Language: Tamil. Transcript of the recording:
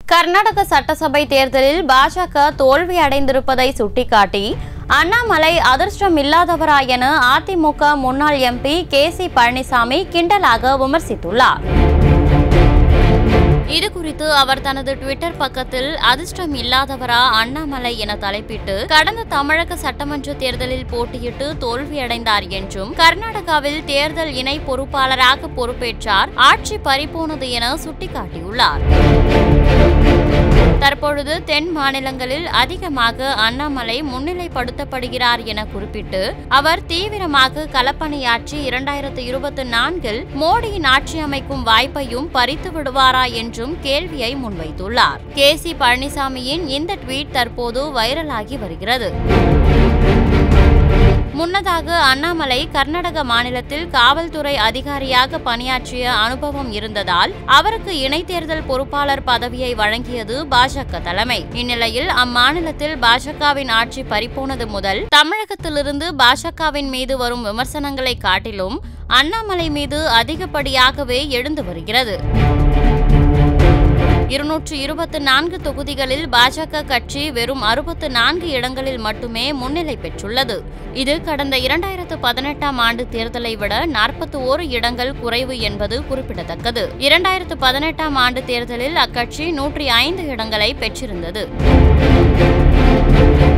கர்நாடக சட்டசபை தேர்தலில் பாஜக தோல்வி அடைந்திருப்பதை சுட்டிக்காட்டி அண்ணாமலை அதிர்ஷ்டம் இல்லாதவரா என அதிமுக முன்னாள் எம்பி கே சி பழனிசாமி கிண்டலாக விமர்சித்துள்ளார் இது குறித்து அவர் தனது ட்விட்டர் பக்கத்தில் அதிர்ஷ்டம் இல்லாதவரா அண்ணாமலை என தலைப்பிட்டு கடந்த தமிழக சட்டமன்ற தேர்தலில் போட்டியிட்டு தோல்வியடைந்தார் என்றும் கர்நாடகாவில் தேர்தல் இணை பொறுப்பாளராக பொறுப்பேற்றார் ஆட்சி பறிபோனது என சுட்டிக்காட்டியுள்ளார் தற்பொழுது தென் மாநிலங்களில் அதிகமாக அண்ணாமலை முன்னிலைப்படுத்தப்படுகிறார் என குறிப்பிட்டு அவர் தீவிரமாக களப்பணியாற்றி இரண்டாயிரத்து இருபத்தி நான்கில் மோடியின் ஆட்சி அமைக்கும் வாய்ப்பையும் பறித்து விடுவாரா என்றும் கேள்வியை முன்வைத்துள்ளார் கே சி பழனிசாமியின் இந்த ட்வீட் தற்போது வைரலாகி வருகிறது முன்னதாக அண்ணாமலை கர்நாடக மாநிலத்தில் காவல்துறை அதிகாரியாக பணியாற்றிய அனுபவம் இருந்ததால் அவருக்கு இணைத்தேர்தல் பொறுப்பாளர் பதவியை வழங்கியது பாஜக தலைமை இந்நிலையில் அம்மாநிலத்தில் பாஜகவின் ஆட்சி பறிபோனது முதல் தமிழகத்திலிருந்து பாஜகவின் மீது வரும் விமர்சனங்களை காட்டிலும் அண்ணாமலை மீது அதிகப்படியாகவே எழுந்து வருகிறது இருநூற்று இருபத்தி நான்கு தொகுதிகளில் பாஜக கட்சி வெறும் அறுபத்து நான்கு இடங்களில் மட்டுமே முன்னிலை பெற்றுள்ளது இது கடந்த இரண்டாயிரத்து பதினெட்டாம் ஆண்டு தேர்தலை விட நாற்பத்தி ஓரு இடங்கள் குறைவு என்பது குறிப்பிடத்தக்கது இரண்டாயிரத்து பதினெட்டாம் ஆண்டு தேர்தலில் அக்கட்சி நூற்றி ஐந்து இடங்களை பெற்றிருந்தது